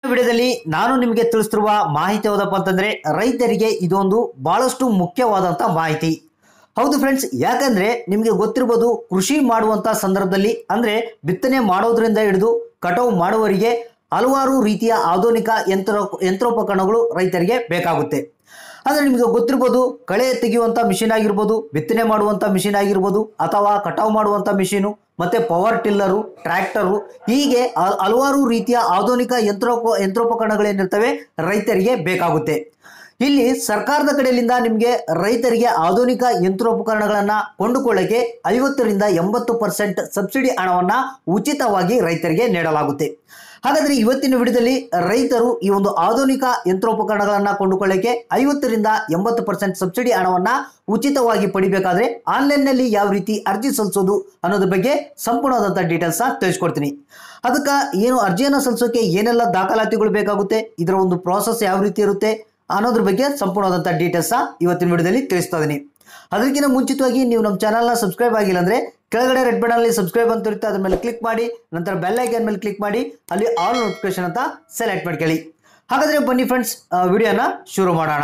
ವಿಡಿಯೋದಲ್ಲಿ ನಾನು ನಿಮಗೆ ತಿಳಿಸ್ತಿರುವ ಮಾಹಿತಿ ಯಾವುದಪ್ಪ ಅಂತಂದ್ರೆ ರೈತರಿಗೆ ಇದೊಂದು ಬಹಳಷ್ಟು ಮುಖ್ಯವಾದಂತ ಮಾಹಿತಿ ಹೌದು ಫ್ರೆಂಡ್ಸ್ ಯಾಕಂದ್ರೆ ನಿಮಗೆ ಗೊತ್ತಿರ್ಬೋದು ಕೃಷಿ ಮಾಡುವಂತ ಸಂದರ್ಭದಲ್ಲಿ ಅಂದ್ರೆ ಬಿತ್ತನೆ ಮಾಡೋದ್ರಿಂದ ಹಿಡಿದು ಕಟಾವು ಮಾಡುವವರಿಗೆ ಹಲವಾರು ರೀತಿಯ ಆಧುನಿಕ ಯಂತ್ರ ಯಂತ್ರೋಪಕರಣಗಳು ರೈತರಿಗೆ ಬೇಕಾಗುತ್ತೆ ಅಂದ್ರೆ ನಿಮಗೆ ಗೊತ್ತಿರ್ಬೋದು ಕಳೆ ತೆಗೆಯುವಂತ ಮಿಷಿನ್ ಆಗಿರ್ಬೋದು ಬಿತ್ತನೆ ಮಾಡುವಂತ ಮಿಷಿನ್ ಆಗಿರ್ಬೋದು ಅಥವಾ ಕಟಾವು ಮಾಡುವಂತ ಮಿಷಿನು ಮತ್ತೆ ಪವರ್ ಟಿಲ್ಲರು ಟ್ರ್ಯಾಕ್ಟರು ಹೀಗೆ ಹಲ್- ಹಲವಾರು ರೀತಿಯ ಆಧುನಿಕ ಯಂತ್ರೋಪ ಯಂತ್ರೋಪಕರಣಗಳೇನಿರ್ತವೆ ರೈತರಿಗೆ ಬೇಕಾಗುತ್ತೆ ಇಲ್ಲಿ ಸರ್ಕಾರದ ಕಡೆಯಿಂದ ನಿಮಗೆ ರೈತರಿಗೆ ಆಧುನಿಕ ಯಂತ್ರೋಪಕರಣಗಳನ್ನ ಕೊಂಡುಕೊಳ್ಳಕ್ಕೆ ಐವತ್ತರಿಂದ ಎಂಬತ್ತು ಪರ್ಸೆಂಟ್ ಸಬ್ಸಿಡಿ ಹಣವನ್ನ ಉಚಿತವಾಗಿ ರೈತರಿಗೆ ನೀಡಲಾಗುತ್ತೆ ಹಾಗಾದ್ರೆ ಇವತ್ತಿನ ವಿಡಿಯೋದಲ್ಲಿ ರೈತರು ಈ ಒಂದು ಆಧುನಿಕ ಯಂತ್ರೋಪಕರಣಗಳನ್ನ ಕೊಂಡುಕೊಳ್ಳಕ್ಕೆ ಐವತ್ತರಿಂದ ಎಂಬತ್ತು ಪರ್ಸೆಂಟ್ ಸಬ್ಸಿಡಿ ಹಣವನ್ನ ಉಚಿತವಾಗಿ ಪಡಿಬೇಕಾದ್ರೆ ಆನ್ಲೈನ್ನಲ್ಲಿ ಯಾವ ರೀತಿ ಅರ್ಜಿ ಸಲ್ಲಿಸೋದು ಅನ್ನೋದ್ರ ಬಗ್ಗೆ ಸಂಪೂರ್ಣವಾದಂಥ ಡೀಟೇಲ್ಸ್ ತಿಳಿಸ್ಕೊಡ್ತೀನಿ ಅದಕ್ಕೆ ಏನು ಅರ್ಜಿಯನ್ನು ಸಲ್ಲಿಸೋಕೆ ಏನೆಲ್ಲ ದಾಖಲಾತಿಗಳು ಬೇಕಾಗುತ್ತೆ ಇದರ ಒಂದು ಪ್ರಾಸೆಸ್ ಯಾವ ರೀತಿ ಇರುತ್ತೆ ಅನ್ನೋದ್ರ ಬಗ್ಗೆ ಸಂಪೂರ್ಣವಾದಂಥ ಡೀಟೇಲ್ಸ್ ಇವತ್ತಿನ ವಿಡಿಯೋದಲ್ಲಿ ತಿಳಿಸ್ತಾ ಇದೀನಿ ಅದಕ್ಕಿಂತ ಮುಂಚಿತವಾಗಿ ನೀವು ನಮ್ಮ ಚಾನಲ್ನ ಸಬ್ಸ್ಕ್ರೈಬ್ ಆಗಿಲ್ಲ ಅಂದ್ರೆ ಕೆಳಗಡೆ ರೆಡ್ ಬಟನ್ ಅಲ್ಲಿ ಸಬ್ಸ್ಕ್ರೈಬ್ ಅಂತ ಇರುತ್ತೆ ಅದ್ರ ಮೇಲೆ ಕ್ಲಿಕ್ ಮಾಡಿ ನಂತರ ಬೆಲ್ ಐಕನ್ ಮೇಲೆ ಕ್ಲಿಕ್ ಮಾಡಿ ಅಲ್ಲಿ ಆಲ್ ನೋಟಿಫಿಕೇಶನ್ ಅಂತ ಸೆಲೆಕ್ಟ್ ಮಾಡ್ಕೊಳ್ಳಿ ಹಾಗಾದ್ರೆ ಬನ್ನಿ ಫ್ರೆಂಡ್ಸ್ ವಿಡಿಯೋನ ಶುರು ಮಾಡೋಣ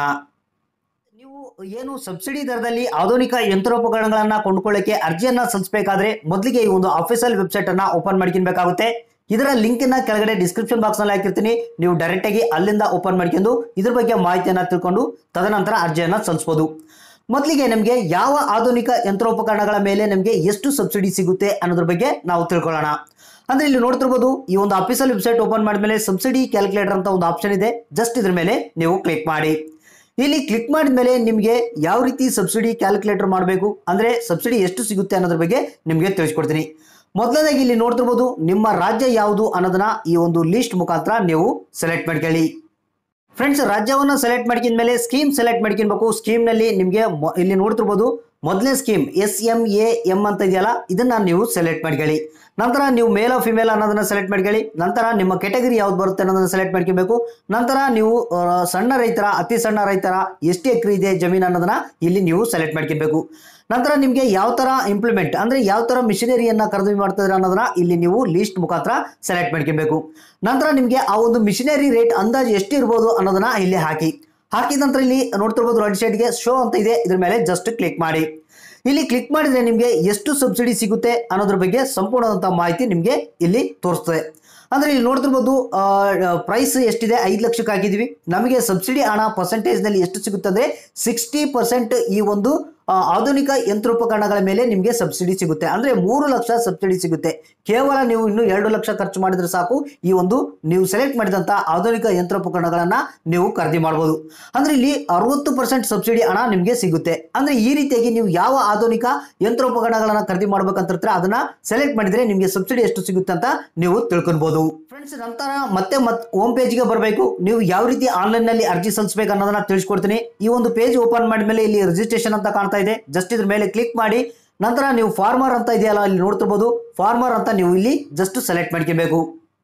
ನೀವು ಏನು ಸಬ್ಸಿಡಿ ದರದಲ್ಲಿ ಆಧುನಿಕ ಯಂತ್ರೋಪಕರಣಗಳನ್ನ ಕೊಂಡ್ಕೊಳ್ಳಕ್ಕೆ ಅರ್ಜಿಯನ್ನ ಸಲ್ಲಿಸಬೇಕಾದ್ರೆ ಮೊದಲಿಗೆ ಈ ಒಂದು ಅಫಿಷಿಯಲ್ ವೆಬ್ಸೈಟ್ ಅನ್ನ ಓಪನ್ ಮಾಡ್ಕೊಬೇಕಾಗುತ್ತೆ ಇದರ ಲಿಂಕ್ ನ ಕೆಳಗಡೆ ಡಿಸ್ಕ್ರಿಪ್ಷನ್ ಬಾಕ್ಸ್ ನಲ್ಲಿ ಹಾಕಿರ್ತೀನಿ ನೀವು ಡೈರೆಕ್ಟ್ ಆಗಿ ಅಲ್ಲಿಂದ ಓಪನ್ ಮಾಡ್ಕೊಂಡು ಇದ್ರ ಬಗ್ಗೆ ಮಾಹಿತಿಯನ್ನ ತಿಳ್ಕೊಂಡು ತದನಂತರ ಅರ್ಜಿಯನ್ನ ಸಲ್ಲಿಸಬಹುದು ಮೊದಲಿಗೆ ನಮಗೆ ಯಾವ ಆಧುನಿಕ ಯಂತ್ರೋಪಕರಣಗಳ ಮೇಲೆ ನಮಗೆ ಎಷ್ಟು ಸಬ್ಸಿಡಿ ಸಿಗುತ್ತೆ ಅನ್ನೋದ್ರ ಬಗ್ಗೆ ನಾವು ತಿಳ್ಕೊಳ್ಳೋಣ ಅಂದ್ರೆ ಇಲ್ಲಿ ನೋಡ್ತಿರ್ಬೋದು ಈ ಒಂದು ಅಫಿಷಿಯಲ್ ವೆಬ್ಸೈಟ್ ಓಪನ್ ಮಾಡಿದ್ಮೇಲೆ ಸಬ್ಸಿಡಿ ಕ್ಯಾಲ್ಕುಲೇಟರ್ ಅಂತ ಒಂದು ಆಪ್ಷನ್ ಇದೆ ಜಸ್ಟ್ ಇದ್ರ ಮೇಲೆ ನೀವು ಕ್ಲಿಕ್ ಮಾಡಿ ಇಲ್ಲಿ ಕ್ಲಿಕ್ ಮಾಡಿದ ಮೇಲೆ ನಿಮಗೆ ಯಾವ ರೀತಿ ಸಬ್ಸಿಡಿ ಕ್ಯಾಲ್ಕುಲೇಟರ್ ಮಾಡಬೇಕು ಅಂದ್ರೆ ಸಬ್ಸಿಡಿ ಎಷ್ಟು ಸಿಗುತ್ತೆ ಅನ್ನೋದ್ರ ಬಗ್ಗೆ ನಿಮಗೆ ತಿಳಿಸ್ಕೊಡ್ತೀನಿ ಮೊದಲನೇದಾಗಿ ಇಲ್ಲಿ ನೋಡ್ತಿರ್ಬೋದು ನಿಮ್ಮ ರಾಜ್ಯ ಯಾವುದು ಅನ್ನೋದನ್ನ ಈ ಒಂದು ಲಿಸ್ಟ್ ಮುಖಾಂತರ ನೀವು ಸೆಲೆಕ್ಟ್ ಮಾಡ್ಕೊಳ್ಳಿ ಫ್ರೆಂಡ್ಸ್ ರಾಜ್ಯವನ್ನು ಸೆಲೆಕ್ಟ್ ಮಾಡ್ಕಿದ ಮೇಲೆ ಸ್ಕೀಮ್ ಸೆಲೆಕ್ಟ್ ಮಾಡ್ಕೊಬೇಕು ಸ್ಕೀಮ್ ನಲ್ಲಿ ನಿಮಗೆ ಮೊ- ಇಲ್ಲಿ ನೋಡ್ತಿರ್ಬೋದು ಮೊದಲನೇ scheme S M A M ಅಂತ ಇದೆಯಲ್ಲ ಇದನ್ನ ನೀವು ಸೆಲೆಕ್ಟ್ ಮಾಡ್ಕೊಳ್ಳಿ ನಂತರ ನೀವು ಮೇಲ್ ಫಿಮೇಲ್ ಅನ್ನೋದನ್ನ ಸೆಲೆಕ್ಟ್ ಮಾಡ್ಕೊಳ್ಳಿ ನಂತರ ನಿಮ್ಮ ಕೆಟಗರಿ ಯಾವ್ದು ಬರುತ್ತೆ ಅನ್ನೋದನ್ನ ಸೆಲೆಕ್ಟ್ ಮಾಡ್ಕೊಬೇಕು ನಂತರ ನೀವು ಆ, ಸಣ್ಣ ರೈತರ ಅತಿ ಸಣ್ಣ ರೈತರ ಎಷ್ಟು ಎಕರೆ ಇದೆ ಜಮೀನು ಅನ್ನೋದನ್ನ ಇಲ್ಲಿ ನೀವು ಸೆಲೆಕ್ಟ್ ಮಾಡ್ಕೊಬೇಕು ನಂತರ ನಿಮಗೆ ಯಾವ ತರ ಇಂಪ್ಲಿಮೆಂಟ್ ಅಂದ್ರೆ ಯಾವ ತರ ಮಿಷನರಿಯನ್ನ ಖರೀದಿ ಮಾಡ್ತಿದ್ರೆ ಅನ್ನೋದನ್ನ ಇಲ್ಲಿ ನೀವು ಲಿಸ್ಟ್ ಮುಖಾಂತರ ಸೆಲೆಕ್ಟ್ ಮಾಡ್ಕೊಬೇಕು ನಂತರ ನಿಮಗೆ ಆ ಒಂದು ಮಿಷನರಿ ರೇಟ್ ಅಂದಾಜು ಎಷ್ಟು ಇರ್ಬೋದು ಅನ್ನೋದನ್ನ ಇಲ್ಲಿ ಹಾಕಿ ಹಾಕಿದ ನಂತರ ಇಲ್ಲಿ ನೋಡ್ತಿರ್ಬೋದು ರೈಟ್ ಸೈಡ್ಗೆ ಶೋ ಅಂತ ಇದೆ ಇದ್ರ ಮೇಲೆ ಜಸ್ಟ್ ಕ್ಲಿಕ್ ಮಾಡಿ ಇಲ್ಲಿ ಕ್ಲಿಕ್ ಮಾಡಿದ್ರೆ ನಿಮಗೆ ಎಷ್ಟು ಸಬ್ಸಿಡಿ ಸಿಗುತ್ತೆ ಅನ್ನೋದ್ರ ಬಗ್ಗೆ ಸಂಪೂರ್ಣವಾದಂಥ ಮಾಹಿತಿ ನಿಮಗೆ ಇಲ್ಲಿ ತೋರಿಸ್ತದೆ ಅಂದ್ರೆ ಇಲ್ಲಿ ನೋಡ್ತಿರ್ಬೋದು ಪ್ರೈಸ್ ಎಷ್ಟಿದೆ ಐದು ಲಕ್ಷಕ್ಕೆ ಹಾಕಿದ್ವಿ ನಮಗೆ ಸಬ್ಸಿಡಿ ಹಣ ಪರ್ಸೆಂಟೇಜ್ ನಲ್ಲಿ ಎಷ್ಟು ಸಿಗುತ್ತೆ ಅಂದ್ರೆ ಸಿಕ್ಸ್ಟಿ ಪರ್ಸೆಂಟ್ ಈ ಒಂದು ಆ, ಆಧುನಿಕ ಯಂತ್ರೋಪಕರಣಗಳ ಮೇಲೆ ನಿಮಗೆ ಸಬ್ಸಿಡಿ ಸಿಗುತ್ತೆ ಅಂದ್ರೆ ಮೂರು ಲಕ್ಷ ಸಬ್ಸಿಡಿ ಸಿಗುತ್ತೆ ಕೇವಲ ನೀವು ಇನ್ನು ಎರಡು ಲಕ್ಷ ಖರ್ಚು ಮಾಡಿದ್ರೆ ಸಾಕು ಈ ಒಂದು ನೀವು ಸೆಲೆಕ್ಟ್ ಮಾಡಿದಂತ ಆಧುನಿಕ ಯಂತ್ರೋಪಕರಣಗಳನ್ನ ನೀವು ಖರೀದಿ ಮಾಡಬಹುದು ಅಂದ್ರೆ ಇಲ್ಲಿ ಅರವತ್ತು ಪರ್ಸೆಂಟ್ ಸಬ್ಸಿಡಿ ಹಣ ನಿಮಗೆ ಸಿಗುತ್ತೆ ಅಂದ್ರೆ ಈ ರೀತಿಯಾಗಿ ನೀವು ಯಾವ ಆಧುನಿಕ ಯಂತ್ರೋಪಕರಣಗಳನ್ನ ಖರೀದಿ ಮಾಡ್ಬೇಕಂತ ಇರ್ತೀರ ಅದನ್ನ ಸೆಲೆಕ್ಟ್ ಮಾಡಿದ್ರೆ ನಿಮಗೆ ಸಬ್ಸಿಡಿ ಎಷ್ಟು ಸಿಗುತ್ತೆ ಅಂತ ನೀವು ತಿಳ್ಕೊಬಹುದು ಫ್ರೆಂಡ್ಸ್ ನಂತರ ಮತ್ತೆ ಮತ್ ಹೋಮ್ ಪೇಜ್ಗೆ ಬರಬೇಕು ನೀವು ಯಾವ ರೀತಿ ಆನ್ಲೈನ್ ನಲ್ಲಿ ಅರ್ಜಿ ಸಲ್ಲಿಸಬೇಕು ಅನ್ನೋದನ್ನ ತಿಳಿಸ್ಕೊಡ್ತೀನಿ ಈ ಒಂದು ಪೇಜ್ ಓಪನ್ ಮಾಡಿದ್ಮೇಲೆ ಇಲ್ಲಿ ರಿಜಿಸ್ಟ್ರೇಷನ್ ಅಂತ ಕಾಣ್ತಾ ಇದೆ ಜಸ್ಟ್ ಇದ್ರ ಮೇಲೆ ಕ್ಲಿಕ್ ಮಾಡಿ ನಂತರ ನೀವು ಫಾರ್ಮರ್ ಅಂತ ಇದೆಯಲ್ಲ ಇಲ್ಲಿ ನೋಡ್ತಿರ್ಬೋದು ಫಾರ್ಮರ್ ಅಂತ ನೀವು ಇಲ್ಲಿ ಜಸ್ಟ್ ಸೆಲೆಕ್ಟ್ ಮಾಡ್ಕೊಬೇಕು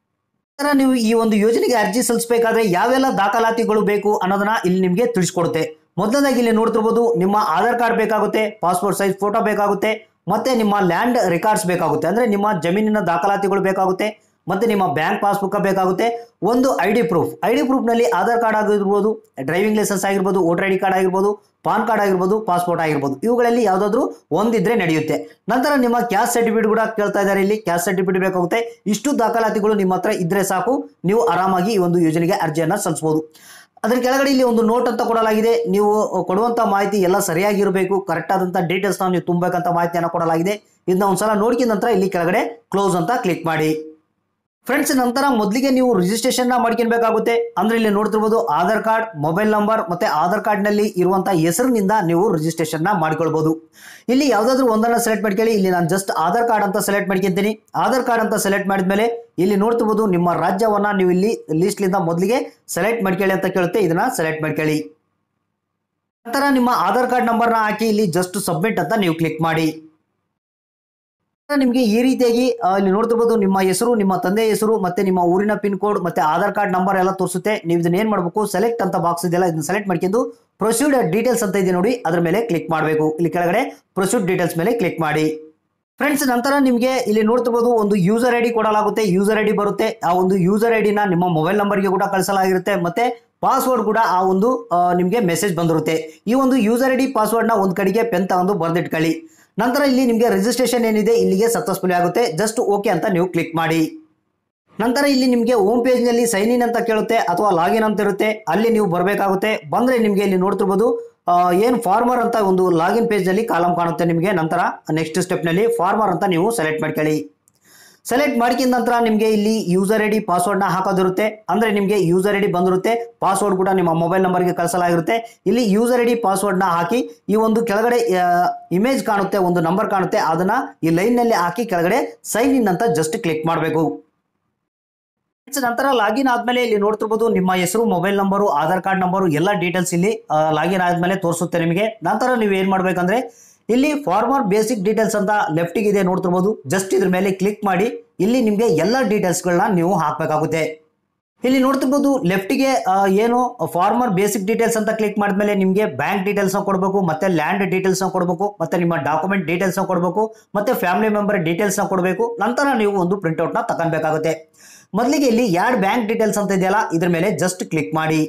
ನಂತರ ನೀವು ಈ ಒಂದು ಯೋಜನೆಗೆ ಅರ್ಜಿ ಸಲ್ಲಿಸಬೇಕಾದ್ರೆ ಯಾವೆಲ್ಲ ದಾಖಲಾತಿಗಳು ಬೇಕು ಅನ್ನೋದನ್ನ ಇಲ್ಲಿ ನಿಮಗೆ ತಿಳಿಸ್ಕೊಡುತ್ತೆ ಮೊದಲನೇದಾಗಿ ಇಲ್ಲಿ ನೋಡ್ತಿರ್ಬೋದು ನಿಮ್ಮ ಆಧಾರ್ ಕಾರ್ಡ್ ಬೇಕಾಗುತ್ತೆ ಪಾಸ್ಪೋರ್ಟ್ ಸೈಜ್ ಫೋಟೋ ಬೇಕಾಗುತ್ತೆ ಮತ್ತೆ ನಿಮ್ಮ ಲ್ಯಾಂಡ್ ರೆಕಾರ್ಡ್ಸ್ ಬೇಕಾಗುತ್ತೆ ಅಂದ್ರೆ ನಿಮ್ಮ ಜಮೀನಿನ ದಾಖಲಾತಿಗಳು ಬೇಕಾಗುತ್ತೆ ಮತ್ತೆ ನಿಮ್ಮ ಬ್ಯಾಂಕ್ ಪಾಸ್ಬುಕ್ ಬೇಕಾಗುತ್ತೆ ಒಂದು I D proof I D ಪ್ರೂಫ್ನಲ್ಲಿ ಆಧಾರ್ ಕಾರ್ಡ್ ಆಗಿರ್ಬೋದು ಡ್ರೈವಿಂಗ್ ಲೈಸೆನ್ಸ್ ಆಗಿರ್ಬೋದು ವೋಟರ್ ಐ ಡಿ ಕಾರ್ಡ್ ಆಗಿರ್ಬೋದು ಪಾನ್ ಕಾರ್ಡ್ ಆಗಿರ್ಬೋದು ಪಾಸ್ಪೋರ್ಟ್ ಆಗಿರ್ಬೋದು ಇವುಗಳಲ್ಲಿ ಯಾವುದಾದ್ರೂ ಒಂದಿದ್ರೆ ನಡೆಯುತ್ತೆ ನಂತರ ನಿಮ್ಮ ಕ್ಯಾಸ್ಟ್ ಸರ್ಟಿಫಿಕೇಟ್ ಕೂಡ ಕೇಳ್ತಾ ಇದ್ದಾರೆ ಇಲ್ಲಿ ಕ್ಯಾಸ್ಟ್ ಸರ್ಟಿಫಿಕೇಟ್ ಬೇಕಾಗುತ್ತೆ ಇಷ್ಟು ದಾಖಲಾತಿಗಳು ನಿಮ್ಮ ಹತ್ರ ಇದ್ರೆ ಸಾಕು ನೀವು ಆರಾಮಾಗಿ ಈ ಒಂದು ಯೋಜನೆಗೆ ಅರ್ಜಿಯನ್ನ ಸಲ್ಲಿಸಬಹುದು ಅದರ ಕೆಳಗಡೆ ಇಲ್ಲಿ ಒಂದು ನೋಟ್ ಅಂತ ಕೊಡಲಾಗಿದೆ ನೀವು ಕೊಡುವಂತ ಮಾಹಿತಿ ಎಲ್ಲ ಸರಿಯಾಗಿರಬೇಕು ಕರೆಕ್ಟ್ ಆದಂತ ಡೀಟೇಲ್ಸ್ ನೀವು ತುಂಬಬೇಕಂತ ಮಾಹಿತಿಯನ್ನು ಕೊಡಲಾಗಿದೆ ಇದನ್ನ ಒಂದ್ಸಲ ನೋಡ್ಕಿದ ನಂತರ ಇಲ್ಲಿ ಕೆಳಗಡೆ ಕ್ಲೋಸ್ ಅಂತ ಕ್ಲಿಕ್ ಮಾಡಿ ಫ್ರೆಂಡ್ಸ್ ನಂತರ ಮೊದಲಿಗೆ ನೀವು ರಿಜಿಸ್ಟ್ರೇಷನ್ ಮಾಡ್ಕೊಬೇಕಾಗುತ್ತೆ ಅಂದ್ರೆ ಇಲ್ಲಿ ನೋಡ್ತಿರ್ಬೋದು ಆಧಾರ್ ಕಾರ್ಡ್ ಮೊಬೈಲ್ ನಂಬರ್ ಮತ್ತೆ ಆಧಾರ್ ಕಾರ್ಡ್ ನಲ್ಲಿ ಇರುವಂತಹ ಹೆಸರಿನಿಂದ ನೀವು ರಿಜಿಸ್ಟ್ರೇಷನ್ ಮಾಡ್ಕೊಳ್ಬಹುದು ಇಲ್ಲಿ ಯಾವ್ದಾದ್ರು ಒಂದನ್ನ ಸೆಲೆಕ್ಟ್ ಮಾಡ್ಕೊಳ್ಳಿ ಇಲ್ಲಿ ನಾನು ಜಸ್ಟ್ ಆಧಾರ್ ಕಾರ್ಡ್ ಅಂತ ಸೆಲೆಕ್ಟ್ ಮಾಡ್ಕೊಂತೀನಿ ಆಧಾರ್ ಕಾರ್ಡ್ ಅಂತ ಸೆಲೆಕ್ಟ್ ಮಾಡಿದ್ಮೇಲೆ ಇಲ್ಲಿ ನೋಡ್ತಿರ್ಬೋದು ನಿಮ್ಮ ರಾಜ್ಯವನ್ನ ನೀವು ಇಲ್ಲಿ ಲಿಸ್ಟ್ ಲಿಂದ ಮೊದಲಿಗೆ ಸೆಲೆಕ್ಟ್ ಮಾಡ್ಕೊಳ್ಳಿ ಅಂತ ಕೇಳುತ್ತೆ ಇದನ್ನ ಸೆಲೆಕ್ಟ್ ಮಾಡ್ಕೊಳ್ಳಿ ನಂತರ ನಿಮ್ಮ ಆಧಾರ್ ಕಾರ್ಡ್ ನಂಬರ್ನ ಹಾಕಿ ಇಲ್ಲಿ ಜಸ್ಟ್ ಸಬ್ಮಿಟ್ ಅಂತ ನೀವು ಕ್ಲಿಕ್ ಮಾಡಿ ನಿಮಗೆ ಈ ರೀತಿಯಾಗಿ ಆ, ಇಲ್ಲಿ ನೋಡ್ತಿರ್ಬೋದು ನಿಮ್ಮ ಹೆಸರು ನಿಮ್ಮ ತಂದೆ ಹೆಸರು ಮತ್ತೆ ನಿಮ್ಮ ಊರಿನ ಪಿನ್ ಕೋಡ್ ಮತ್ತೆ ಆಧಾರ್ ಕಾರ್ಡ್ ನಂಬರ್ ಎಲ್ಲ ತೋರಿಸುತ್ತೆ ನೀವು ಇದನ್ನ ಏನ್ ಮಾಡಬೇಕು ಸೆಲೆಕ್ಟ್ ಅಂತ ಬಾಕ್ಸ್ ಇದೆಯಲ್ಲ ಇದನ್ನ ಸೆಲೆಕ್ಟ್ ಮಾಡ್ಕೊಂಡು ಪ್ರೊಸೀಡ್ ಡೀಟೇಲ್ಸ್ ಅಂತ ಇದೆ ನೋಡಿ ಅದ್ರ ಮೇಲೆ ಕ್ಲಿಕ್ ಮಾಡಬೇಕು ಇಲ್ಲಿ ಕೆಳಗಡೆ ಪ್ರೊಸೀಡ್ ಡೀಟೇಲ್ಸ್ ಮೇಲೆ ಕ್ಲಿಕ್ ಮಾಡಿ ಫ್ರೆಂಡ್ಸ್ ನಂತರ ನಿಮಗೆ ಇಲ್ಲಿ ನೋಡ್ತಿರ್ಬೋದು ಒಂದು ಯೂಸರ್ ಐ ಡಿ ಕೊಡಲಾಗುತ್ತೆ ಯೂಸರ್ ಐ ಡಿ ಬರುತ್ತೆ ಆ ಒಂದು ಯೂಸರ್ ಐ ಡಿನ ನಿಮ್ಮ ಮೊಬೈಲ್ ನಂಬರ್ಗೆ ಕೂಡ ಕಳಿಸಲಾಗಿರುತ್ತೆ ಮತ್ತೆ ಪಾಸ್ವರ್ಡ್ ಕೂಡ ಆ ಒಂದು ಆ, ನಿಮಗೆ ಮೆಸೇಜ್ ಬಂದಿರುತ್ತೆ ಈ ಒಂದು ಯೂಸರ್ ಐ ಡಿ ಪಾಸ್ವರ್ಡ್ನ ಒಂದು ಕಡೆಗೆ ಪೆನ್ ತಗೊಂಡು ಬರೆದಿಟ್ಕೊಳ್ಳಿ ನಂತರ ಇಲ್ಲಿ ನಿಮಗೆ ರಿಜಿಸ್ಟ್ರೇಷನ್ ಏನಿದೆ ಇಲ್ಲಿಗೆ ಸಕ್ಸಸ್ಫುಲ್ ಆಗುತ್ತೆ ಜಸ್ಟ್ ಓಕೆ ಅಂತ ನೀವು ಕ್ಲಿಕ್ ಮಾಡಿ ನಂತರ ಇಲ್ಲಿ ನಿಮಗೆ ಹೋಮ್ ಪೇಜ್ನಲ್ಲಿ ಸೈನ್ ಇನ್ ಅಂತ ಕೇಳುತ್ತೆ ಅಥವಾ ಲಾಗಿನ್ ಅಂತ ಇರುತ್ತೆ ಅಲ್ಲಿ ನೀವು ಬರಬೇಕಾಗುತ್ತೆ ಬಂದರೆ ನಿಮಗೆ ಇಲ್ಲಿ ನೋಡ್ತಿರ್ಬೋದು ಆ, ಏನು ಫಾರ್ಮರ್ ಅಂತ ಒಂದು ಲಾಗಿನ್ ಪೇಜ್ನಲ್ಲಿ ಕಾಲಮ್ ಕಾಣುತ್ತೆ ನಿಮಗೆ ನಂತರ ನೆಕ್ಸ್ಟ್ ಸ್ಟೆಪ್ನಲ್ಲಿ ಫಾರ್ಮರ್ ಅಂತ ನೀವು ಸೆಲೆಕ್ಟ್ ಮಾಡ್ಕೊಳ್ಳಿ ಸೆಲೆಕ್ಟ್ ಮಾಡ್ಕಿದ ನಂತರ ನಿಮಗೆ ಇಲ್ಲಿ ಯೂಸರ್ ಐ ಡಿ ಪಾಸ್ವರ್ಡ್ನ ಹಾಕೋದಿರುತ್ತೆ ಅಂದರೆ ನಿಮಗೆ ಯೂಸರ್ ಐ ಡಿ ಬಂದಿರುತ್ತೆ ಪಾಸ್ವರ್ಡ್ ಕೂಡ ನಿಮ್ಮ ಮೊಬೈಲ್ ನಂಬರ್ಗೆ ಕಳಿಸಲಾಗಿರುತ್ತೆ ಇಲ್ಲಿ ಯೂಸರ್ ಐ ಡಿ ಪಾಸ್ವರ್ಡ್ನ ಹಾಕಿ ಈ ಒಂದು ಕೆಳಗಡೆ ಇಮೇಜ್ ಕಾಣುತ್ತೆ ಒಂದು ನಂಬರ್ ಕಾಣುತ್ತೆ ಅದನ್ನ ಈ ಲೈನ್ನಲ್ಲಿ ಹಾಕಿ ಕೆಳಗಡೆ ಸೈನ್ ಇನ್ ಅಂತ ಜಸ್ಟ್ ಕ್ಲಿಕ್ ಮಾಡಬೇಕು Friends, ನಂತರ ಲಾಗಿನ್ ಆದ್ಮೇಲೆ ಇಲ್ಲಿ ನೋಡ್ತಿರ್ಬೋದು ನಿಮ್ಮ ಹೆಸರು mobile number Aadhaar card number ಎಲ್ಲ ಡೀಟೇಲ್ಸ್ ಇಲ್ಲಿ ಲಾಗಿನ್ ಆದ್ಮೇಲೆ ತೋರಿಸುತ್ತೆ ನಿಮಗೆ ನಂತರ ನೀವು ಏನ್ ಮಾಡ್ಬೇಕಂದ್ರೆ ಇಲ್ಲಿ ಫಾರ್ಮರ್ ಬೇಸಿಕ್ ಡೀಟೇಲ್ಸ್ ಅಂತ ಲೆಫ್ಟಿಗೆ ಇದೆ ನೋಡ್ತಿರ್ಬೋದು ಜಸ್ಟ್ ಇದ್ರ ಮೇಲೆ ಕ್ಲಿಕ್ ಮಾಡಿ ಇಲ್ಲಿ ನಿಮಗೆ ಎಲ್ಲ ಡೀಟೇಲ್ಸ್ಗಳನ್ನ ನೀವು ಹಾಕಬೇಕಾಗುತ್ತೆ ಇಲ್ಲಿ ನೋಡ್ತಿರ್ಬೋದು ಲೆಫ್ಟಿಗೆ ಏನು ಫಾರ್ಮರ್ ಬೇಸಿಕ್ ಡೀಟೇಲ್ಸ್ ಅಂತ ಕ್ಲಿಕ್ ಮಾಡಿದ್ಮೇಲೆ ನಿಮಗೆ ಬ್ಯಾಂಕ್ ಡೀಟೇಲ್ಸ್ ಕೊಡಬೇಕು ಮತ್ತೆ ಲ್ಯಾಂಡ್ ಡೀಟೇಲ್ಸ್ ಕೊಡಬೇಕು ಮತ್ತೆ ನಿಮ್ಮ ಡಾಕ್ಯುಮೆಂಟ್ ಡೀಟೇಲ್ಸ್ ಕೊಡಬೇಕು ಮತ್ತೆ ಫ್ಯಾಮಿಲಿ ಮೆಂಬರ್ ಡೀಟೇಲ್ಸ್ ಕೊಡಬೇಕು ನಂತರ ನೀವು ಒಂದು ಪ್ರಿಂಟ್ಔಟ್ ನ ತಗೊಳ್ಬೇಕಾಗುತ್ತೆ ಮೊದಲಿಗೆ ಇಲ್ಲಿ ಎರಡು ಬ್ಯಾಂಕ್ ಡೀಟೇಲ್ಸ್ ಅಂತ ಇದೆಯಲ್ಲ ಇದ್ರ ಮೇಲೆ ಜಸ್ಟ್ ಕ್ಲಿಕ್ ಮಾಡಿ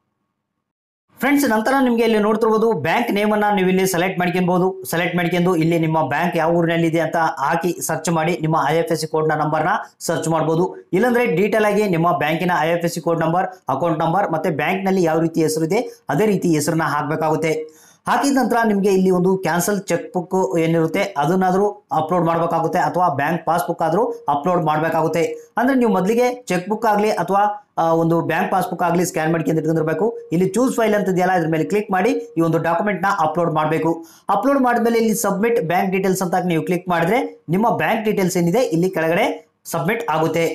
ಫ್ರೆಂಡ್ಸ್ ನಂತರ ನಿಮಗೆ ಇಲ್ಲಿ ನೋಡ್ತಿರ್ಬೋದು ಬ್ಯಾಂಕ್ ನೇಮ್ ಅನ್ನ ನೀವು ಇಲ್ಲಿ ಸೆಲೆಕ್ಟ್ ಮಾಡ್ಕೊಬಹುದು ಸೆಲೆಕ್ಟ್ ಮಾಡ್ಕೊಂಡು ಇಲ್ಲಿ ನಿಮ್ಮ ಬ್ಯಾಂಕ್ ಯಾವ ಊರಿನಲ್ಲಿ ಇದೆ ಅಂತ ಹಾಕಿ ಸರ್ಚ್ ಮಾಡಿ ನಿಮ್ಮ I F S C code ನ ನಂಬರ್ನ ಸರ್ಚ್ ಮಾಡಬಹುದು ಇಲ್ಲಾಂದ್ರೆ ಡೀಟೇಲ್ ಆಗಿ ನಿಮ್ಮ ಬ್ಯಾಂಕಿನ I F S C code number account number ಮತ್ತೆ ಬ್ಯಾಂಕ್ ನಲ್ಲಿ ಯಾವ ರೀತಿ ಹೆಸರು ಇದೆ ಅದೇ ರೀತಿ ಹೆಸರನ್ನ ಹಾಕಬೇಕಾಗುತ್ತೆ ಹಾಕಿದ ನಂತರ ನಿಮಗೆ ಇಲ್ಲಿ ಒಂದು ಕ್ಯಾನ್ಸಲ್ ಚೆಕ್ ಬುಕ್ ಏನಿರುತ್ತೆ ಅದನ್ನಾದ್ರೂ ಅಪ್ಲೋಡ್ ಮಾಡಬೇಕಾಗುತ್ತೆ ಅಥವಾ ಬ್ಯಾಂಕ್ ಪಾಸ್ಬುಕ್ ಆದ್ರೂ ಅಪ್ಲೋಡ್ ಮಾಡಬೇಕಾಗುತ್ತೆ ಅಂದ್ರೆ ನೀವು ಮೊದಲಿಗೆ ಚೆಕ್ ಬುಕ್ ಆಗಲಿ ಅಥವಾ ಆ, ಒಂದು ಬ್ಯಾಂಕ್ ಪಾಸ್ಬುಕ್ ಆಗಲಿ ಸ್ಕ್ಯಾನ್ ಮಾಡ್ಕೊಂಡು ಇಟ್ಕೊಂಡಿರ್ಬೇಕು ಇಲ್ಲಿ ಚೂಸ್ ಫೈಲ್ ಅಂತ ಇದೆಯಲ್ಲ ಇದ್ರ ಮೇಲೆ ಕ್ಲಿಕ್ ಮಾಡಿ ಈ ಒಂದು ಡಾಕ್ಯುಮೆಂಟ್ ನ ಅಪ್ಲೋಡ್ ಮಾಡಬೇಕು ಅಪ್ಲೋಡ್ ಮಾಡಿದ್ಮೇಲೆ ಇಲ್ಲಿ ಸಬ್ಮಿಟ್ ಬ್ಯಾಂಕ್ ಡೀಟೇಲ್ಸ್ ಅಂತ ನೀವು ಕ್ಲಿಕ್ ಮಾಡಿದ್ರೆ ನಿಮ್ಮ ಬ್ಯಾಂಕ್ ಡೀಟೇಲ್ಸ್ ಏನಿದೆ ಇಲ್ಲಿ ಕೆಳಗಡೆ ಸಬ್ಮಿಟ್ ಆಗುತ್ತೆ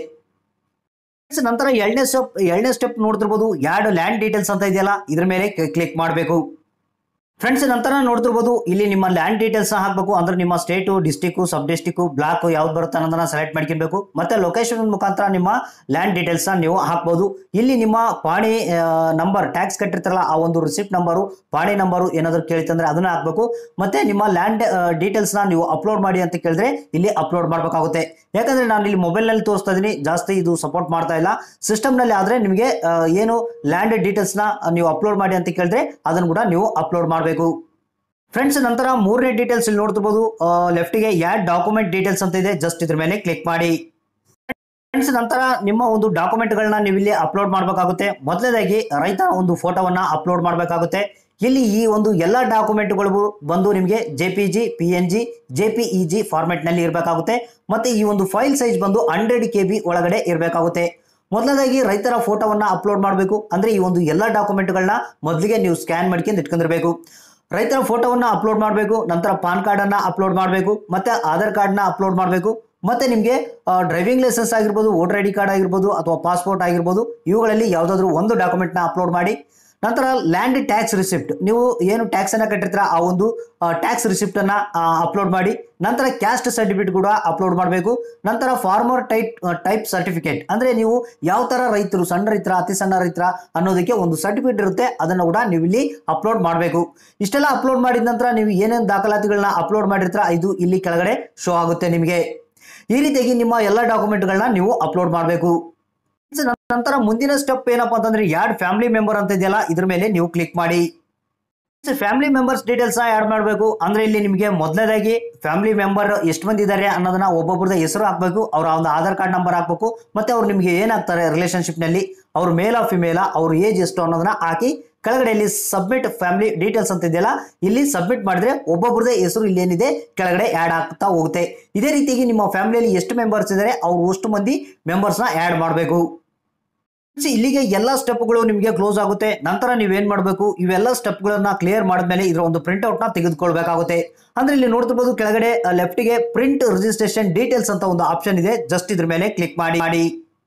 Friends, ನಂತರ ಎರಡನೇ ಸ್ಟೆಪ್ ಎರಡನೇ ಸ್ಟೆಪ್ ನೋಡ್ತಿರ್ಬೋದು ಎರಡು ಲ್ಯಾಂಡ್ ಡೀಟೇಲ್ಸ್ ಅಂತ ಇದೆಯಲ್ಲ ಇದ್ರ ಮೇಲೆ ಕ್ಲಿಕ್ ಮಾಡಬೇಕು ಫ್ರೆಂಡ್ಸ್ ನಂತರ ನೋಡ್ತಿರ್ಬೋದು ಇಲ್ಲಿ ನಿಮ್ಮ ಲ್ಯಾಂಡ್ ಡೀಟೇಲ್ಸ್ ಹಾಕಬೇಕು ಅಂದ್ರೆ ನಿಮ್ಮ state district sub district block ಯಾವ್ದು ಬರುತ್ತೆ ಅನ್ನೋದನ್ನ ಸೆಲೆಕ್ಟ್ ಮಾಡ್ಕೊಬೇಕು ಮತ್ತೆ ಲೊಕೇಶನ್ ಮುಖಾಂತರ ನಿಮ್ಮ ಲ್ಯಾಂಡ್ ಡೀಟೇಲ್ಸ್ ನೀವು ಹಾಕ್ಬೋದು ಇಲ್ಲಿ ನಿಮ್ಮ ಪಾಣಿ ನಂಬರ್ ಟ್ಯಾಕ್ಸ್ ಕಟ್ಟಿರ್ತಾರಲ್ಲ ಆ ಒಂದು ರಿಸಿಪ್ಟ್ ನಂಬರು ಪಾಣಿ ನಂಬರು ಏನಾದರೂ ಕೇಳಿತಂದ್ರೆ ಅದನ್ನ ಹಾಕ್ಬೇಕು ಮತ್ತೆ ನಿಮ್ಮ ಲ್ಯಾಂಡ್ ಡೀಟೇಲ್ಸ್ ನ ನೀವು ಅಪ್ಲೋಡ್ ಮಾಡಿ ಅಂತ ಕೇಳಿದ್ರೆ ಇಲ್ಲಿ ಅಪ್ಲೋಡ್ ಮಾಡಬೇಕಾಗುತ್ತೆ ಯಾಕಂದ್ರೆ ನಾನು ಇಲ್ಲಿ ಮೊಬೈಲ್ ನಲ್ಲಿ ತೋರಿಸ್ತಾ ಇದೀನಿ ಜಾಸ್ತಿ ಇದು ಸಪೋರ್ಟ್ ಮಾಡ್ತಾ ಇಲ್ಲ ಸಿಸ್ಟಮ್ ನಲ್ಲಿ ಆದ್ರೆ ನಿಮಗೆ ಆ, ಏನು ಲ್ಯಾಂಡ್ ಡೀಟೇಲ್ಸ್ ನ ನೀವು ಅಪ್ಲೋಡ್ ಮಾಡಿ ಅಂತ ಕೇಳಿದ್ರೆ ಅದನ್ನು ಕೂಡ ನೀವು ಅಪ್ಲೋಡ್ ಮಾಡಬೇಕು ಫ್ರೆಂಡ್ಸ್ ನಂತರ ಮೂರನೇ ಡೀಟೇಲ್ಸ್ ಇಲ್ಲಿ ನೋಡ್ತಿರ್ಬೋದು ಲೆಫ್ಟಿಗೆ ಯಾಡ್ ಡಾಕ್ಯುಮೆಂಟ್ ಡೀಟೇಲ್ಸ್ ಅಂತ ಇದೆ ಜಸ್ಟ್ ಇದ್ರ ಮೇಲೆ ಕ್ಲಿಕ್ ಮಾಡಿ ಫ್ರೆಂಡ್ಸ್ ನಂತರ ನಿಮ್ಮ ಒಂದು ಡಾಕ್ಯುಮೆಂಟ್ಗಳನ್ನ ನೀವು ಇಲ್ಲಿ ಅಪ್ಲೋಡ್ ಮಾಡಬೇಕಾಗುತ್ತೆ ಮೊದಲನೇದಾಗಿ ರೈತನ ಒಂದು ಫೋಟೋವನ್ನ ಅಪ್ಲೋಡ್ ಮಾಡಬೇಕಾಗುತ್ತೆ ಇಲ್ಲಿ ಈ ಒಂದು ಎಲ್ಲ ಡಾಕ್ಯುಮೆಂಟ್ಗಳು ಬಂದು ನಿಮಗೆ J P G P N G J P E G ಫಾರ್ಮೆಟ್ನಲ್ಲಿ ಇರಬೇಕಾಗುತ್ತೆ ಮತ್ತೆ ಈ ಒಂದು ಫೈಲ್ ಸೈಜ್ ಬಂದು ಹಂಡ್ರೆಡ್ ಕೆ ಬಿ ಒಳಗಡೆ ಇರಬೇಕಾಗುತ್ತೆ ಮೊದಲನೇದಾಗಿ ರೈತರ ಫೋಟೋವನ್ನ ಅಪ್ಲೋಡ್ ಮಾಡಬೇಕು ಅಂದ್ರೆ ಈ ಒಂದು ಎಲ್ಲ ಡಾಕ್ಯುಮೆಂಟ್ಗಳನ್ನ ಮೊದಲಿಗೆ ನೀವು ಸ್ಕ್ಯಾನ್ ಮಾಡ್ಕೊಂಡು ಇಟ್ಕೊಂಡಿರ್ಬೇಕು ರೈತರ ಫೋಟೋವನ್ನ ಅಪ್ಲೋಡ್ ಮಾಡಬೇಕು ನಂತರ ಪಾನ್ ಕಾರ್ಡನ್ನ ಅಪ್ಲೋಡ್ ಮಾಡಬೇಕು ಮತ್ತೆ ಆಧಾರ್ ಕಾರ್ಡ್ನ ಅಪ್ಲೋಡ್ ಮಾಡಬೇಕು ಮತ್ತೆ ನಿಮಗೆ ಡ್ರೈವಿಂಗ್ ಲೈಸೆನ್ಸ್ ಆಗಿರ್ಬೋದು ವೋಟರ್ ಐ ಡಿ ಕಾರ್ಡ್ ಆಗಿರ್ಬೋದು ಅಥವಾ ಪಾಸ್ಪೋರ್ಟ್ ಆಗಿರ್ಬೋದು ಇವುಗಳಲ್ಲಿ ಯಾವುದಾದ್ರೂ ಒಂದು ಡಾಕ್ಯುಮೆಂಟ್ನ ಅಪ್ಲೋಡ್ ಮಾಡಿ ನಂತರ ಲ್ಯಾಂಡ್ ಟ್ಯಾಕ್ಸ್ ರಿಸಿಪ್ಟ್ ನೀವು ಏನು ಟ್ಯಾಕ್ಸ್ ಅನ್ನ ಕಟ್ಟಿರ್ತೀರ ಆ ಒಂದು ಟ್ಯಾಕ್ಸ್ ರಿಸಿಪ್ಟ್ ಅನ್ನ ಅಪ್ಲೋಡ್ ಮಾಡಿ ನಂತರ ಕ್ಯಾಸ್ಟ್ ಸರ್ಟಿಫಿಕೇಟ್ ಕೂಡ ಅಪ್ಲೋಡ್ ಮಾಡಬೇಕು ನಂತರ ಫಾರ್ಮರ್ ಟೈಪ್ ಟೈಪ್ ಸರ್ಟಿಫಿಕೇಟ್ ಅಂದ್ರೆ ನೀವು ಯಾವ ತರ ರೈತರು ಸಣ್ಣ ರೈತರ ಅತಿ ಸಣ್ಣ ರೈತರ ಅನ್ನೋದಕ್ಕೆ ಒಂದು ಸರ್ಟಿಫಿಕೇಟ್ ಇರುತ್ತೆ ಅದನ್ನು ಕೂಡ ನೀವು ಇಲ್ಲಿ ಅಪ್ಲೋಡ್ ಮಾಡಬೇಕು ಇಷ್ಟೆಲ್ಲ ಅಪ್ಲೋಡ್ ಮಾಡಿದ ನಂತರ ನೀವು ಏನೇನು ದಾಖಲಾತಿಗಳನ್ನ ಅಪ್ಲೋಡ್ ಮಾಡಿರ್ತೀರ ಇದು ಇಲ್ಲಿ ಕೆಳಗಡೆ ಶೋ ಆಗುತ್ತೆ ನಿಮಗೆ ಈ ರೀತಿಯಾಗಿ ನಿಮ್ಮ ಎಲ್ಲ ಡಾಕ್ಯುಮೆಂಟ್ಗಳನ್ನ ನೀವು ಅಪ್ಲೋಡ್ ಮಾಡಬೇಕು ನಂತರ ಮುಂದಿನ ಸ್ಟೆಪ್ ಏನಪ್ಪಾ ಅಂತಂದ್ರೆ ಯಾಡ್ ಫ್ಯಾಮಿಲಿ ಮೆಂಬರ್ ಅಂತ ಇದೆಯಲ್ಲ ಇದ್ರ ಮೇಲೆ ನೀವು ಕ್ಲಿಕ್ ಮಾಡಿ ಫ್ಯಾಮಿಲಿ ಮೆಂಬರ್ಸ್ ಡೀಟೇಲ್ಸ್ ಆಡ್ ಮಾಡಬೇಕು ಅಂದ್ರೆ ಇಲ್ಲಿ ನಿಮಗೆ ಮೊದಲನೇದಾಗಿ ಫ್ಯಾಮಿಲಿ ಮೆಂಬರ್ ಎಷ್ಟು ಮಂದಿ ಇದ್ದಾರೆ ಅನ್ನೋದನ್ನ ಒಬ್ಬೊಬ್ಬರದ ಹೆಸರು ಹಾಕ್ಬೇಕು ಅವರ ಒಂದು ಆಧಾರ್ ಕಾರ್ಡ್ ನಂಬರ್ ಹಾಕ್ಬೇಕು ಮತ್ತೆ ಅವ್ರು ನಿಮಗೆ ಏನಾಗ್ತಾರೆ ರಿಲೇಶನ್ಶಿಪ್ ನಲ್ಲಿ ಅವ್ರ ಮೇಲ್ ಆಫ್ ಫಿಮೇಲ ಅವ್ರ ಏಜ್ ಎಷ್ಟು ಅನ್ನೋದನ್ನ ಹಾಕಿ ಕೆಳಗಡೆ ಇಲ್ಲಿ ಸಬ್ಮಿಟ್ ಫ್ಯಾಮಿಲಿ ಡೀಟೇಲ್ಸ್ ಅಂತ ಇದೆಯಲ್ಲ ಇಲ್ಲಿ ಸಬ್ಮಿಟ್ ಮಾಡಿದ್ರೆ ಒಬ್ಬೊಬ್ಬರದೇ ಹೆಸರು ಇಲ್ಲಿ ಏನಿದೆ ಕೆಳಗಡೆ ಆಡ್ ಆಗ್ತಾ ಹೋಗುತ್ತೆ ಇದೇ ರೀತಿಯಾಗಿ ನಿಮ್ಮ ಫ್ಯಾಮಿಲಿಯಲ್ಲಿ ಎಷ್ಟು ಮೆಂಬರ್ಸ್ ಇದ್ದಾರೆ ಅವ್ರು ಅಷ್ಟು ಮಂದಿ ಮೆಂಬರ್ಸ್ನ ಆಡ್ ಮಾಡಬೇಕು See, ಇಲ್ಲಿಗೆ ಎಲ್ಲ ಸ್ಟೆಪ್ಗಳು ನಿಮಗೆ ಕ್ಲೋಸ್ ಆಗುತ್ತೆ ನಂತರ ನೀವೇನ್ ಮಾಡಬೇಕು ಇವೆಲ್ಲ ಸ್ಟೆಪ್ಗಳನ್ನ ಕ್ಲಿಯರ್ ಮಾಡಿದ್ಮೇಲೆ ಇದರ ಒಂದು ಪ್ರಿಂಟ್ ಔಟ್ ನ ತೆಗೆದುಕೊಳ್ಬೇಕಾಗುತ್ತೆ ಅಂದ್ರೆ ಇಲ್ಲಿ ನೋಡ್ತಿರ್ಬೋದು ಕೆಳಗಡೆ ಲೆಫ್ಟ್ಗೆ ಪ್ರಿಂಟ್ ರಿಜಿಸ್ಟ್ರೇಷನ್ ಡೀಟೇಲ್ಸ್ ಅಂತ ಒಂದು ಆಪ್ಷನ್ ಇದೆ ಜಸ್ಟ್ ಇದ್ರ ಮೇಲೆ ಕ್ಲಿಕ್ ಮಾಡಿ ಮಾಡಿ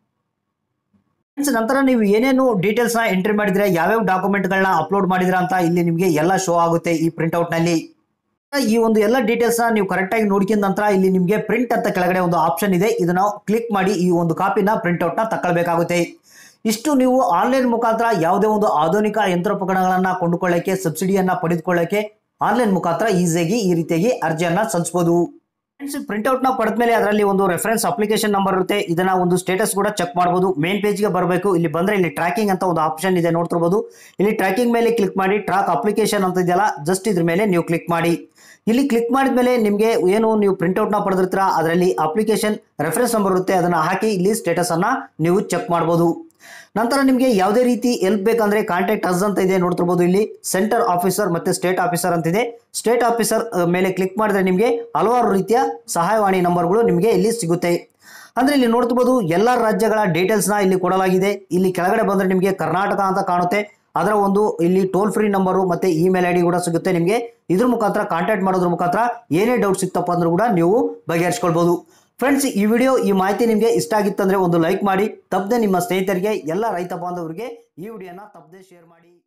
Friends, ನಂತರ ನೀವು ಏನೇನು ಡೀಟೇಲ್ಸ್ ನ ಎಂಟ್ರಿ ಮಾಡಿದ್ರೆ ಯಾವ್ಯಾವ ಡಾಕ್ಯುಮೆಂಟ್ ಗಳನ್ನ ಅಪ್ಲೋಡ್ ಮಾಡಿದ್ರ ಅಂತ ಇಲ್ಲಿ ನಿಮಗೆ ಎಲ್ಲ ಶೋ ಆಗುತ್ತೆ ಈ ಪ್ರಿಂಟ್ ಔಟ್ ನಲ್ಲಿ ಈ ಒಂದು ಎಲ್ಲ ಡೀಟೇಲ್ಸ್ ನ ನೀವು ಕರೆಕ್ಟ್ ಆಗಿ ನೋಡ್ಕೊಂಡ ನಂತರ ಇಲ್ಲಿ ನಿಮಗೆ ಪ್ರಿಂಟ್ ಅಂತ ಕೆಳಗಡೆ ಒಂದು ಆಪ್ಷನ್ ಇದೆ ಇದನ್ನ ಕ್ಲಿಕ್ ಮಾಡಿ ಈ ಒಂದು ಕಾಪಿನ ಪ್ರಿಂಟ್ ಔಟ್ ನ ತಗೊಳ್ಬೇಕಾಗುತ್ತೆ ಇಷ್ಟು ನೀವು ಆನ್ಲೈನ್ ಮುಖಾಂತರ ಯಾವುದೇ ಒಂದು ಆಧುನಿಕ ಯಂತ್ರೋಪಕರಣಗಳನ್ನ ಕೊಂಡುಕೊಳ್ಳಕ್ಕೆ ಸಬ್ಸಿಡಿಯನ್ನ ಪಡೆದುಕೊಳ್ಳಕ್ಕೆ ಆನ್ಲೈನ್ ಮುಖಾಂತರ ಈಸಿಯಾಗಿ ಈ ರೀತಿಯಾಗಿ ಅರ್ಜಿಯನ್ನ ಸಲ್ಲಿಸಬಹುದು ಫ್ರೆಂಡ್ಸ್ ಪ್ರಿಂಟ್ಔಟ್ ನ ಪಡೆದ ಮೇಲೆ ಅದರಲ್ಲಿ ಒಂದು ರೆಫರೆನ್ಸ್ ಅಪ್ಲಿಕೇಶನ್ ನಂಬರ್ ಇರುತ್ತೆ ಇದನ್ನ ಒಂದು ಸ್ಟೇಟಸ್ ಕೂಡ ಚೆಕ್ ಮಾಡಬಹುದು ಮೇನ್ ಪೇಜ್ಗೆ ಬರಬೇಕು ಇಲ್ಲಿ ಬಂದ್ರೆ ಇಲ್ಲಿ ಟ್ರ್ಯಾಕಿಂಗ್ ಅಂತ ಒಂದು ಆಪ್ಷನ್ ಇದೆ ನೋಡ್ತಿರ್ಬೋದು ಇಲ್ಲಿ ಟ್ರ್ಯಾಕಿಂಗ್ ಮೇಲೆ ಕ್ಲಿಕ್ ಮಾಡಿ ಟ್ರಾಕ್ ಅಪ್ಲಿಕೇಶನ್ ಅಂತ ಇದೆಯಲ್ಲ ಜಸ್ಟ್ ಇದ್ರ ಮೇಲೆ ನೀವು ಕ್ಲಿಕ್ ಮಾಡಿ ಇಲ್ಲಿ ಕ್ಲಿಕ್ ಮಾಡಿದ್ಮೇಲೆ ನಿಮಗೆ ಏನು ನೀವು ಪ್ರಿಂಟ್ಔಟ್ ನ ಪಡೆದಿರ್ತೀರಾ ಅದರಲ್ಲಿ ಅಪ್ಲಿಕೇಶನ್ ರೆಫರೆನ್ಸ್ ನಂಬರ್ ಇರುತ್ತೆ ಅದನ್ನ ಹಾಕಿ ಇಲ್ಲಿ ಸ್ಟೇಟಸ್ ಅನ್ನ ನೀವು ಚೆಕ್ ಮಾಡಬಹುದು ನಂತರ ನಿಮಗೆ ಯಾವುದೇ ರೀತಿ ಎಲ್ಪ್ ಬೇಕಂದ್ರೆ ಕಾಂಟ್ಯಾಕ್ಟ್ ಅಸ್ ಅಂತ ಇದೆ ನೋಡ್ತಿರ್ಬೋದು ಇಲ್ಲಿ ಸೆಂಟರ್ ಆಫೀಸರ್ ಮತ್ತೆ ಸ್ಟೇಟ್ ಆಫೀಸರ್ ಅಂತಿದೆ ಸ್ಟೇಟ್ ಆಫೀಸರ್ ಮೇಲೆ ಕ್ಲಿಕ್ ಮಾಡಿದ್ರೆ ನಿಮಗೆ ಹಲವಾರು ರೀತಿಯ ಸಹಾಯವಾಣಿ ನಂಬರ್ಗಳು ನಿಮಗೆ ಇಲ್ಲಿ ಸಿಗುತ್ತೆ ಅಂದ್ರೆ ಇಲ್ಲಿ ನೋಡ್ತಿರ್ಬೋದು ಎಲ್ಲ ರಾಜ್ಯಗಳ ಡೀಟೇಲ್ಸ್ ನ ಇಲ್ಲಿ ಕೊಡಲಾಗಿದೆ ಇಲ್ಲಿ ಕೆಳಗಡೆ ಬಂದ್ರೆ ನಿಮಗೆ ಕರ್ನಾಟಕ ಅಂತ ಕಾಣುತ್ತೆ ಅದರ ಒಂದು ಇಲ್ಲಿ ಟೋಲ್ ಫ್ರೀ ನಂಬರು ಮತ್ತೆ ಇಮೇಲ್ ಐ ಡಿ ಕೂಡ ಸಿಗುತ್ತೆ ನಿಮಗೆ ಇದ್ರ ಮುಖಾಂತರ ಕಾಂಟ್ಯಾಕ್ಟ್ ಮಾಡೋದ್ರ ಮುಖಾಂತರ ಏನೇ ಡೌಟ್ ಸಿಕ್ತಪ್ಪ ಅಂದ್ರೂ ಕೂಡ ನೀವು ಬಗೆಹರಿಸ್ಕೊಳ್ಬಹುದು ಫ್ರೆಂಡ್ಸ್ ಈ ವಿಡಿಯೋ ಈ ಮಾಹಿತಿ ನಿಮಗೆ ಇಷ್ಟ ಆಗಿತ್ತಂದ್ರೆ ಒಂದು ಲೈಕ್ ಮಾಡಿ ತಪ್ಪದೆ ನಿಮ್ಮ ಸ್ನೇಹಿತರಿಗೆ ಎಲ್ಲ ರೈತ ಬಾಂಧವರಿಗೆ ಈ ವಿಡಿಯೋನ ತಪ್ಪದೆ ಶೇರ್ ಮಾಡಿ